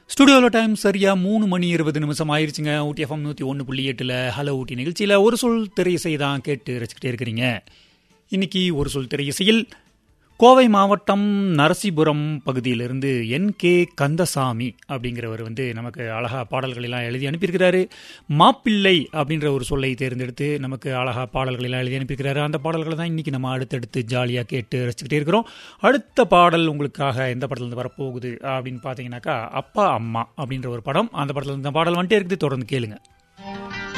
ஸ்டுடியோவில் டைம் சரியா மூணு மணி இருபது நிமிஷம் ஆயிருச்சுங்க ஊட்டி எஃப்எம் நூற்றி ஒன்று புள்ளி எட்டில் ஹலோ ஊட்டி நிகழ்ச்சியில் ஒரு சொல் திரை இசை தான் கேட்டு ரசிக்கிட்டே இருக்கிறீங்க இன்னைக்கு ஒரு சொல் திரை இசையில் கோவை மாவட்டம் நரசிபுரம் பகுதியிலிருந்து என் கே கந்தசாமி அப்படிங்கிறவர் வந்து நமக்கு அழகா பாடல்கள் எல்லாம் எழுதி அனுப்பியிருக்கிறாரு மாப்பிள்ளை அப்படின்ற ஒரு சொல்லை தேர்ந்தெடுத்து நமக்கு அழகா பாடல்கள் எல்லாம் எழுதி அனுப்பியிருக்கிறாரு அந்த பாடல்களை தான் இன்னைக்கு நம்ம அடுத்தடுத்து ஜாலியாக கேட்டு ரசிச்சுக்கிட்டே இருக்கிறோம் அடுத்த பாடல் உங்களுக்காக எந்த படத்துலேருந்து வரப்போகுது அப்படின்னு பார்த்தீங்கன்னாக்கா அப்பா அம்மா அப்படின்ற ஒரு படம் அந்த படத்துல இந்த பாடல் வந்துட்டே இருக்குது தொடர்ந்து கேளுங்க